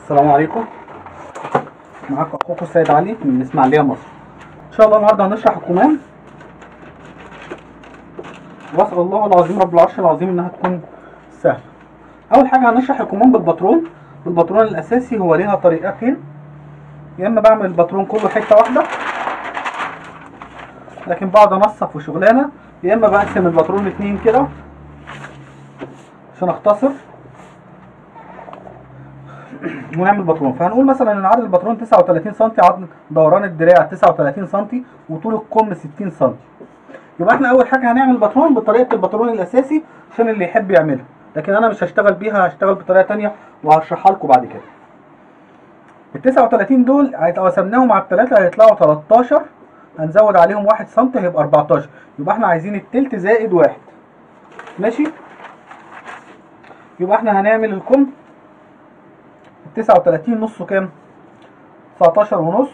السلام عليكم معاكم اخوكم السيد علي من الاسماعيليه مصر ان شاء الله النهارده هنشرح الكمام واسال الله العظيم رب العرش العظيم انها تكون سهله اول حاجه هنشرح الكمام بالباترون بالباترون الاساسي هو ليها طريقتين يا اما بعمل الباترون كله حته واحده لكن بقعد انصف وشغلانه يا اما بقسم الباترون اتنين كده عشان اختصر ونعمل باترون فهنقول مثلا ان عرض الباترون 39 سم عرض دوران الدراع 39 سم وطول الكم 60 سم يبقى احنا اول حاجه هنعمل باترون بطريقه الباترون الاساسي عشان اللي يحب يعملها لكن انا مش هشتغل بيها هشتغل بطريقه تانية وهشرحها لكم بعد كده ال 39 دول لو قسمناهم على الثلاثه هيطلعوا 13 هنزود عليهم 1 سم هيبقى 14 يبقى احنا عايزين التلت زائد واحد ماشي يبقى احنا هنعمل الكم 39 نصه كام 19 ونص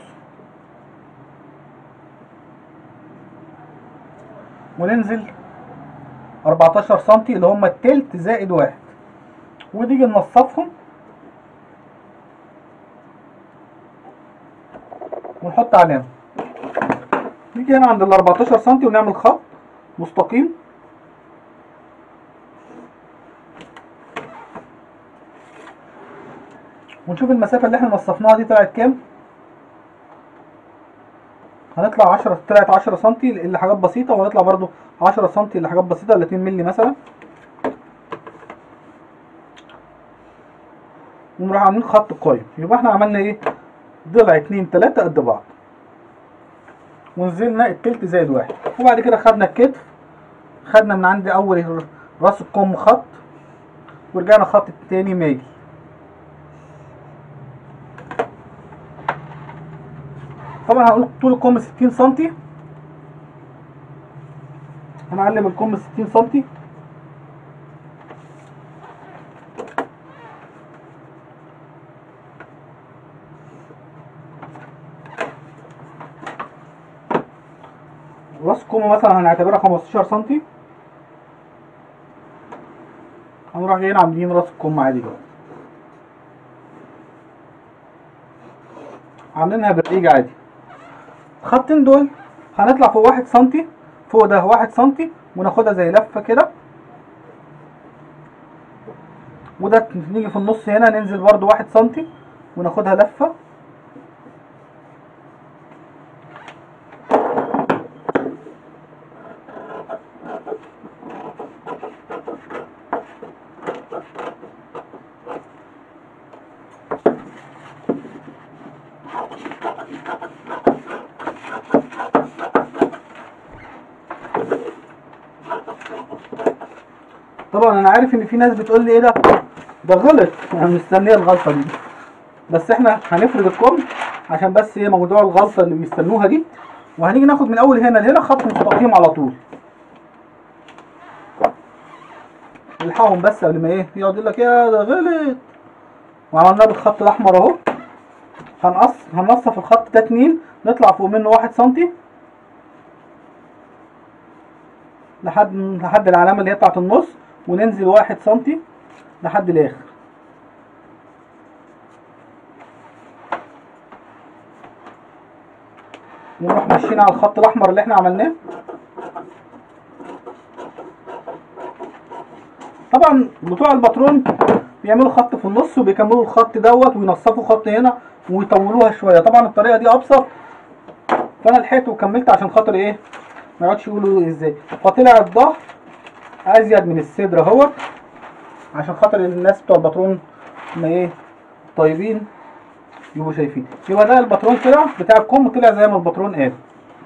وننزل 14 سم اللي هم التلت زائد واحد ونيجي ننصفهم ونحط علامة نيجي هنا عند ال 14 سم ونعمل خط مستقيم ونشوف المسافة اللي احنا نصفناها دي طلعت كام هنطلع 10 طلعت 10 سم اللي حاجات بسيطة وهنطلع برضو 10 سم اللي حاجات بسيطة ل 2 مللي مثلا ونروح عاملين خط قايم يبقى احنا عملنا ايه ضلع 2 3 قد بعض ونزلنا التلت زائد واحد وبعد كده خدنا الكتف خدنا من عند اول راس الكم خط ورجعنا خط تاني مايل طبعا هنقول طول الكم 60 سم هنعلم الكم 60 سم راس الكم مثلا هنعتبرها 15 سم هنروح جايين عاملين راس الكم عادي كده عاملينها بالريج عادي الخطين دول هنطلع فوق واحد سنتي فوق ده واحد سنتي وناخدها زي لفة كده وده نيجي في النص هنا ننزل برضو واحد سنتي وناخدها لفة طبعا انا عارف ان في ناس بتقول لي ايه ده ده غلط انا مستنيه الغلطه دي بس احنا هنفرد الكم عشان بس ايه موضوع الغلطه اللي بيستنوها دي وهنيجي ناخد من اول هنا لهنا خط مستقيم على طول نلحقهم بس قبل ما ايه يقعد يقول لك يا ده غلط وعملناه بالخط الاحمر اهو هنقص هننصف الخط ده اتنين نطلع فوق منه واحد سنتي لحد لحد العلامه اللي هي بتاعت النص وننزل واحد سنتي لحد الاخر ونروح ماشيين على الخط الاحمر اللي احنا عملناه طبعا بتوع الباترون بيعملوا خط في النص وبيكملوا الخط دوت وينصفوا خط هنا ويطولوها شويه طبعا الطريقه دي ابسط فانا لحقت وكملت عشان خاطر ايه ما يقعدش يقولوا ازاي فطلع الظهر ازيد من الصدر اهوت عشان خاطر الناس بتوع الباترون ما ايه طيبين يبقوا شايفين يبقى ده الباترون كده بتاع الكم طلع زي ما الباترون قال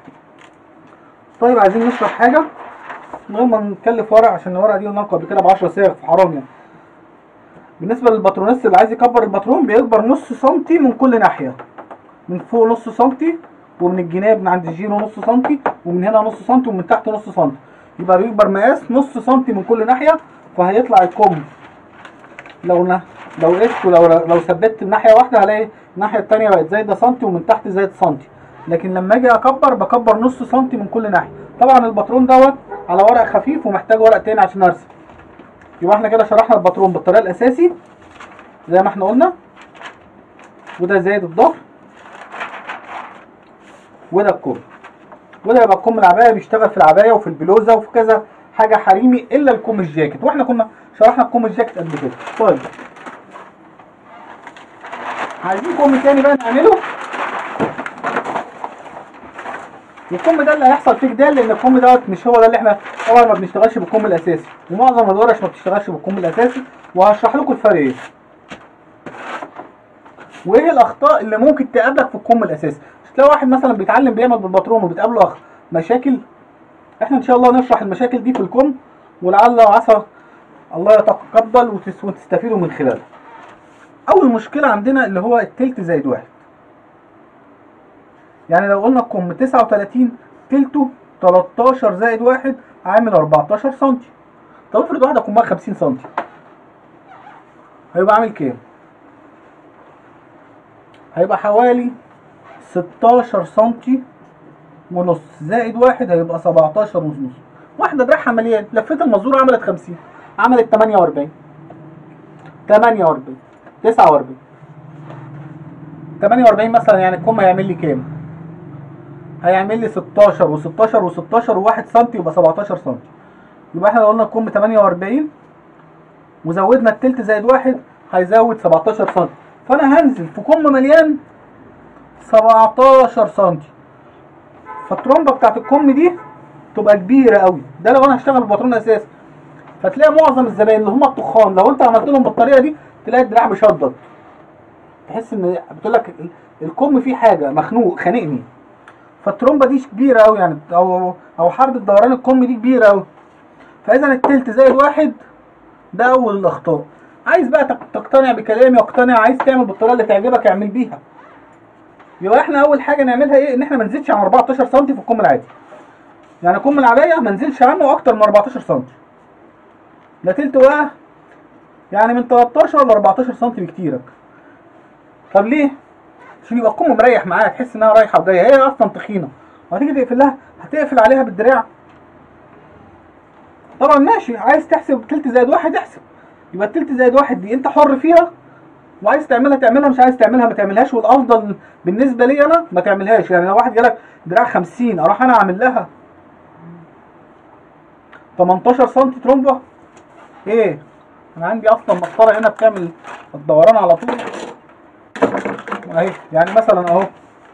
طيب عايزين نشرح حاجه من غير ما نكلف ورق عشان الورقه دي قلنا لكم قبل كده ب 10 صاغ حرام يعني بالنسبه للباترونست اللي عايز يكبر الباترون بيكبر نص سنتي من كل ناحيه من فوق نص سنتي ومن الجناب من عند الجيرو نص سنتي ومن هنا نص سنتي ومن تحت نص سنتي يبقى بيكبر مقاس نص سنتي من كل ناحيه فهيطلع الكم لو ن... لو قست لو لو ثبت الناحيه واحده هلاقي الناحيه الثانيه بقت زايده سنتي ومن تحت زايد سنتي لكن لما اجي اكبر بكبر نص سنتي من كل ناحيه طبعا الباترون دوت على ورق خفيف ومحتاج ورق تاني عشان ارسم يبقى احنا كده شرحنا الباترون بالطريقه الاساسي زي ما احنا قلنا وده زائد الظهر وده الكم وده يبقى الكم العبايه بيشتغل في العبايه وفي البلوزه وفي كذا حاجه حريمي الا الكم الجاكيت واحنا كنا شرحنا الكم الجاكيت قبل كده طيب عايزين كم تاني بقى نعمله الكم ده اللي هيحصل فيه جدال لان الكم دوت مش هو ده اللي احنا طبعا ما بنشتغلش بالكم الاساسي ومعظم الورش ما بتشتغلش بالكم الاساسي وهشرح لكم الفرق ايه وايه الاخطاء اللي ممكن تقابلك في الكم الاساسي مش تلاقي واحد مثلا بيتعلم بيعمل بالباترون وبتقابله أخ- مشاكل احنا ان شاء الله نشرح المشاكل دي في الكم ولعل وعسى الله يتقبل وتس- وتستفيدوا من خلاله اول مشكله عندنا اللي هو التلت زائد واحد يعني لو قلنا الكم 39 تلته 13 زائد واحد عامل 14 سم طب افرض واحده كمها 50 سم هيبقى عامل كام؟ هيبقى حوالي 16 سم ونص زائد واحد هيبقى 17 ونص واحده دراعها مليان لفيت المزوره عملت 50 عملت 48 48 49 48 مثلا يعني الكم هيعمل لي كام؟ هيعمل لي 16 و16 و16 و1 سم يبقى 17 سم يبقى احنا لو قلنا الكم 48 وزودنا التلت زائد واحد هيزود 17 سم فانا هنزل في كم مليان 17 سم فالترومبه بتاعت الكم دي تبقى كبيره قوي ده لو انا هشتغل بباترون اساسي فتلاقي معظم الزباين اللي هم الطخان لو انت عملت لهم بالطريقه دي تلاقي الدراع مشدد تحس ان بتقول لك ال- الكم فيه حاجه مخنوق خانقني فالترومبه دي كبيره قوي يعني او او حرب دوران الكم دي كبيره قوي فاذا التلت زائد واحد ده اول الاخطاء عايز بقى تق- تقتنع بكلامي واقتنع عايز تعمل بالطريقه اللي تعجبك اعمل بيها يبقى احنا اول حاجه نعملها ايه ان احنا ما نزيدش عن 14 سم في الكم العادي يعني كم العبايه ما نزلش عنه اكتر من 14 سم لا تلت بقى يعني من 13 ل 14 سم بكتيرك طب ليه عشان يبقى الكم مريح معاها تحس انها رايحه وجايه هي اصلا تخينه وهتيجي تقفل لها هتقفل عليها بالدراع طبعا ماشي عايز تحسب تلت زائد واحد احسب يبقى التلت زائد واحد دي انت حر فيها وعايز تعملها تعملها مش عايز تعملها ما تعملهاش والافضل بالنسبه لي انا ما تعملهاش يعني لو واحد جالك دراع 50 اروح انا اعمل لها 18 سم ترومبه ايه انا عندي اصلا مسطره هنا بتعمل الدوران على طول اهي يعني مثلا اهو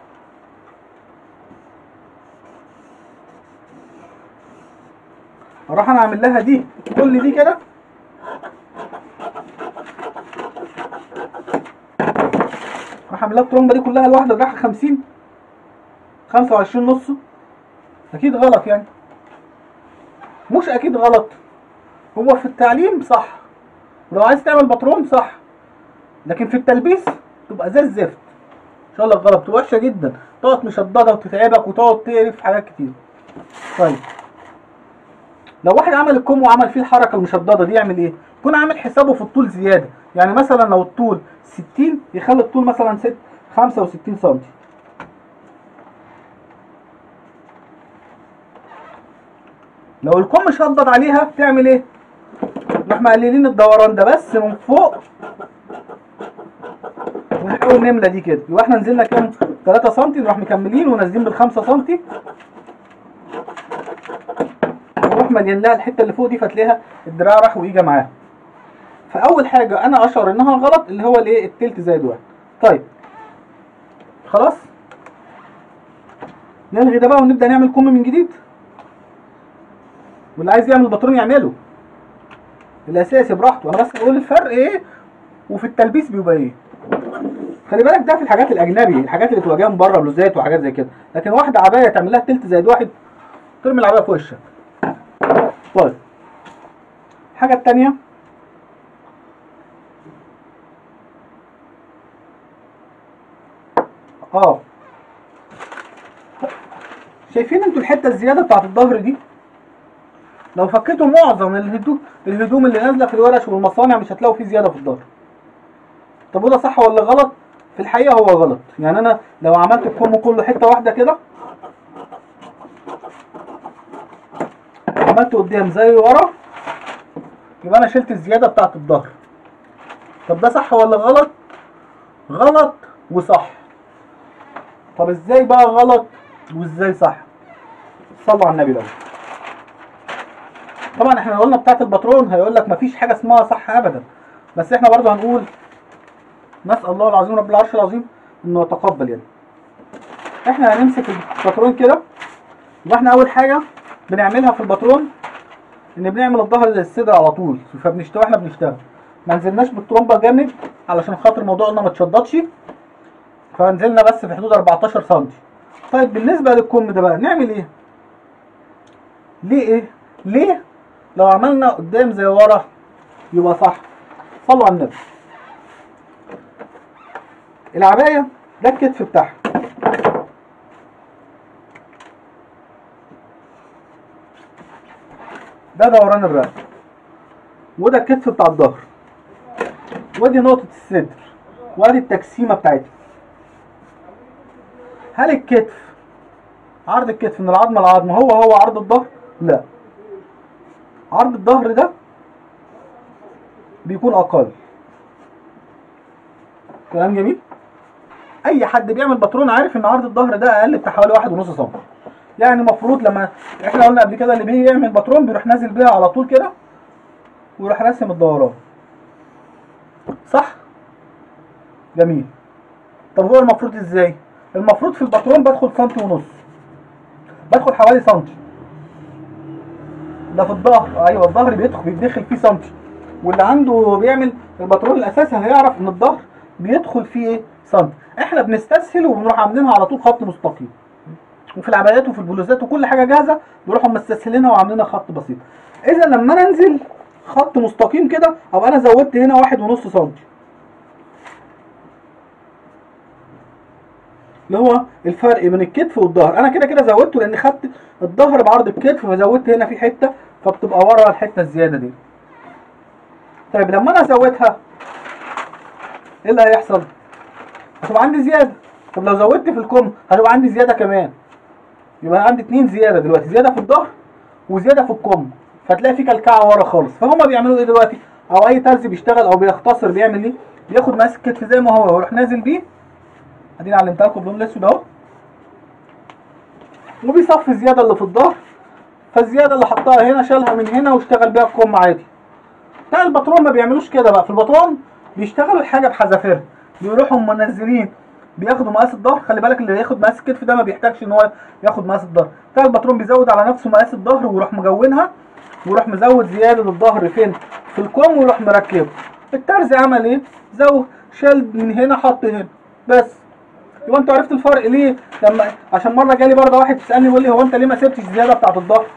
اروح انا اعمل لها دي كل دي كده راح اعمل لها الترومبه دي كلها الواحده دراعها 50 25 نص اكيد غلط يعني مش اكيد غلط هو في التعليم صح ولو عايز تعمل باترون صح لكن في التلبيس تبقى زي الزفت ان شاء الله غلط تبقى وحشه جدا تقعد مشدده وتتعبك وتقعد تقرف حاجات كتير طيب لو واحد عمل الكم وعمل فيه الحركه المشدده دي يعمل ايه يكون عامل حسابه في الطول زياده يعني مثلا لو الطول 60 يخلي الطول مثلا 6 65 سم لو الكم شدد عليها تعمل ايه نروح مقللين الدوران ده بس من فوق ونحاول نملى دي كده يبقى احنا نزلنا كام 3 سم نروح مكملين ونازلين بال 5 سم ونروح مليان لها الحته اللي فوق دي فتلاقيها الدراع راح ويجي معاها فاول حاجه انا اشعر انها غلط اللي هو الايه التلت زائد واحد طيب خلاص نلغي ده بقى ونبدا نعمل كم من جديد واللي عايز يعمل باترون يعمله الاساسي براحته انا بس بقول الفرق ايه وفي التلبيس بيبقى ايه خلي بالك ده في الحاجات الاجنبي الحاجات اللي بتبقى جايه من بره بلوزات وحاجات زي كده لكن واحده عبايه تعمل لها تلت زائد واحد ترمي العبايه في وشك طيب الحاجه التانيه اه شايفين انتوا الحته الزياده بتاعت الظهر دي لو فكيتوا معظم الهدوم الهدوم اللي نازله في الورش والمصانع مش هتلاقوا فيه زياده في الظهر طب وده صح ولا غلط في الحقيقه هو غلط يعني انا لو عملت الكم كله حته واحده كده عملت قدام زي ورا يبقى انا شلت الزياده بتاعت الظهر طب ده صح ولا غلط غلط وصح طب ازاي بقى غلط وازاي صح صلوا على النبي الاول طبعا احنا لو قلنا بتاعت الباترون هيقول لك مفيش حاجه اسمها صح ابدا بس احنا برضه هنقول نسال الله العظيم رب العرش العظيم انه يتقبل يعني احنا هنمسك الباترون كده واحنا اول حاجه بنعملها في الباترون ان بنعمل الظهر زي الصدر على طول فبنشتغل احنا بنشتغل ما نزلناش بالترومبه جامد علشان خاطر الموضوع قلنا ما تشضتش فنزلنا بس في حدود 14 سم طيب بالنسبه للكم ده بقى نعمل ايه ليه ايه ليه لو عملنا قدام زي ورا يبقى صح صلوا على النبي العبايه ده الكتف بتاعها ده دوران الرقبه وده الكتف بتاع الظهر ودي نقطة الصدر وادي التجسيمة بتاعتها هل الكتف عرض الكتف من العظمة للعظمة هو هو عرض الظهر؟ لا عرض الظهر ده بيكون أقل كلام جميل أي حد بيعمل باترون عارف إن عرض الظهر ده أقل بحوالي واحد ونص سم يعني المفروض لما احنا قلنا قبل كده اللي بيجي يعمل باترون بيروح نازل بيها على طول كده ويروح راسم الدوران صح جميل طب هو المفروض ازاي المفروض في الباترون بدخل سنتي ونص بدخل حوالي سنتي ده في الظهر ايوه الظهر بيدخل بيدخل فيه سنتي واللي عنده بيعمل الباترون الاساسي هيعرف ان الظهر بيدخل فيه ايه سنتي احنا بنستسهل وبنروح عاملينها على طول خط مستقيم وفي العبايات وفي البلوزات وكل حاجه جاهزه بيروحوا مستسهلينها وعاملينها خط بسيط اذا لما انا انزل خط مستقيم كده ابقى انا زودت هنا واحد ونص سنتي اللي هو الفرق بين الكتف والظهر انا كده كده زودته لان خدت الظهر بعرض الكتف فزودت هنا في حته فبتبقى ورا الحته الزياده دي طيب لما انا ازودها ايه اللي هيحصل هتبقى عندي زياده طب لو زودت في الكم هتبقى عندي زياده كمان يبقى عندي اتنين زياده دلوقتي زياده في الظهر وزياده في الكم فتلاقي في كلكعه ورا خالص فهم بيعملوا ايه دلوقتي او اي ترزي بيشتغل او بيختصر بيعمل ايه بياخد ماسك الكتف زي ما هو ويروح نازل بيه اديني علمتها لكم باللون الاسود اهو وبيصفي الزياده اللي في الظهر فالزياده اللي حطها هنا شالها من هنا واشتغل بيها الكم عادي بتاع الباترون ما بيعملوش كده بقى في الباترون بيشتغلوا الحاجه بحذافيرها بيروحوا منزلين بياخدوا مقاس الظهر خلي بالك اللي ياخد مقاس الكتف ده ما بيحتاجش ان هو ياخد مقاس الظهر بتاع الباترون بيزود على نفسه مقاس الظهر ويروح مجونها ويروح مزود زياده الظهر فين في الكم ويروح مركبه الترزي عمل ايه زود شال من هنا حط هنا بس يبقى انت عرفت الفرق ليه لما عشان مره جالي برضه واحد تسالني يقول لي هو انت ليه ما سبتش الزياده بتاعت الظهر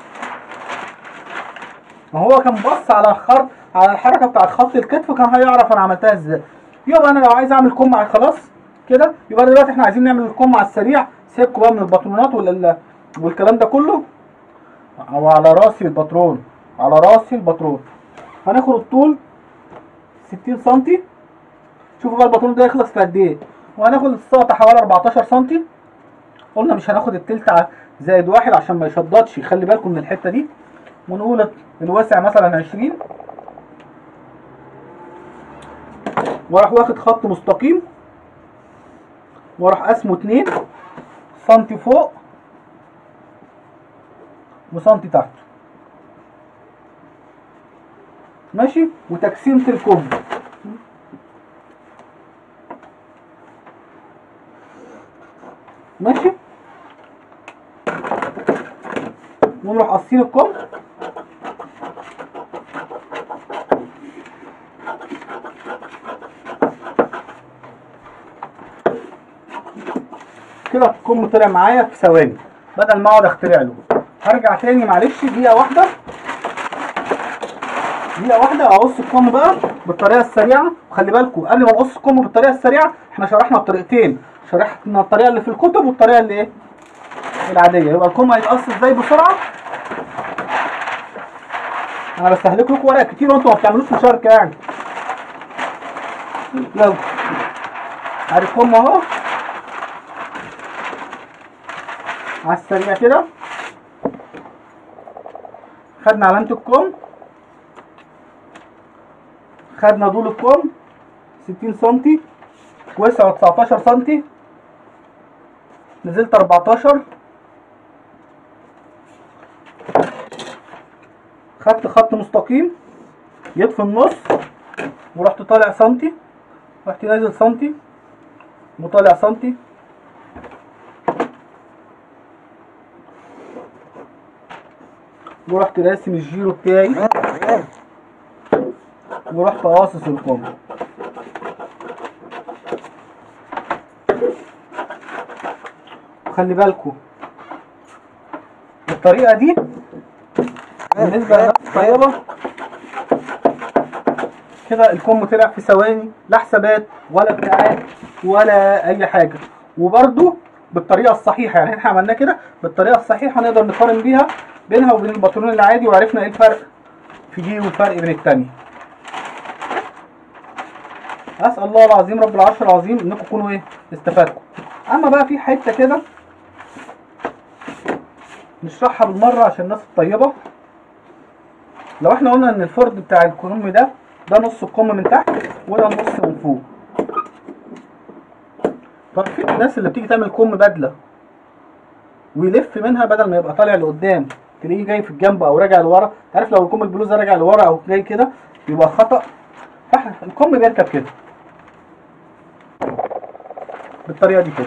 ما هو كان بص على الخط على الحركه بتاعت خط الكتف كان هيعرف انا عملتها ازاي يبقى انا لو عايز اعمل كم على خلاص كده يبقى دلوقتي احنا عايزين نعمل الكم على السريع سيبكوا بقى من الباترونات ولا والكلام ده كله او على راسي الباترون على راسي الباترون هناخد الطول 60 سم شوفوا بقى الباترون ده يخلص في قد ايه وهناخد السقطه حوالي 14 سم قلنا مش هناخد التلت زائد واحد عشان ما يشضطش خلي بالكم من الحته دي ونقول الواسع مثلا 20 واروح واخد خط مستقيم واروح قسمه 2 سنتي فوق وسنتي تحت ماشي وتقسيمة الكم ماشي ونروح قاصين الكم كده الكم طلع معايا في ثواني بدل ما اقعد اخترع له هرجع تاني معلش دقيقة واحدة دقيقة واحدة اقص الكم بقى بالطريقة السريعة وخلي بالكم قبل ما نقص الكم بالطريقة السريعة احنا شرحنا الطريقتين شرحنا الطريقة اللي في الكتب والطريقة اللي ايه العادية يبقى الكم هيتقص ازاي بسرعة انا بستهلك لكم ورق كتير وانتوا ما بتعملوش مشاركة يعني يلا ادي الكم اهو على السريع كده خدنا علامة الكم خدنا طول الكم 60 سنتي وسعه 19 سنتي نزلت 14 خدت خط مستقيم جيت في النص ورحت طالع سنتي رحت نازل سنتي وطالع سنتي ورحت راسم الجيرو بتاعي ورحت قاصص الكم خلي بالكم الطريقة دي بالنسبة للناس الطيبة كده الكم طلع في ثواني لا حسابات ولا ابتعاد ولا أي حاجة وبرده بالطريقة الصحيحة يعني احنا عملناه كده بالطريقة الصحيحة نقدر نقارن بيها بينها وبين الباترون العادي وعرفنا ايه الفرق في دي والفرق بين التانية اسال الله العظيم رب العرش العظيم انكم تكونوا ايه استفادتوا اما بقى في حته كده نشرحها بالمره عشان الناس الطيبه لو احنا قلنا ان الفرد بتاع الكم ده ده نص الكم من تحت وده النص من فوق طب في الناس اللي بتيجي تعمل كم بدله ويلف منها بدل ما يبقى طالع لقدام تلاقيه جاي في الجنب او راجع لورا عارف لو الكم البلوزه راجع لورا او جاي كده يبقى خطا فاحنا الكم بيركب كده بالطريقه دي كده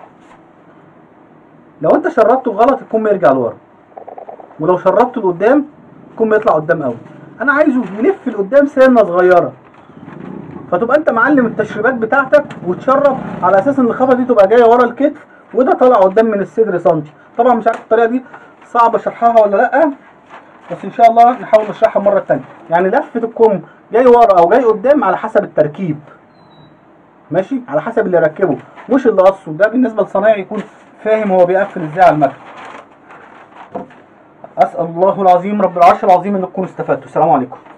لو انت شربته غلط الكم يرجع لورا ولو شربته لقدام الكم يطلع قدام قوي انا عايزه يلف لقدام سنه صغيره فتبقى انت معلم التشريبات بتاعتك وتشرب على اساس ان الخفه دي تبقى جايه ورا الكتف وده طالع قدام من الصدر سنتي طبعا مش عارف الطريقه دي صعب شرحها ولا لا بس ان شاء الله نحاول نشرحها المره الثانيه يعني لفه الكم جاي ورا او جاي قدام على حسب التركيب ماشي على حسب اللي ركبه مش اللي قصه ده بالنسبه للصنايعي يكون فاهم هو بيقفل ازاي على المكتب اسال الله العظيم رب العرش العظيم ان تكونوا استفدتوا السلام عليكم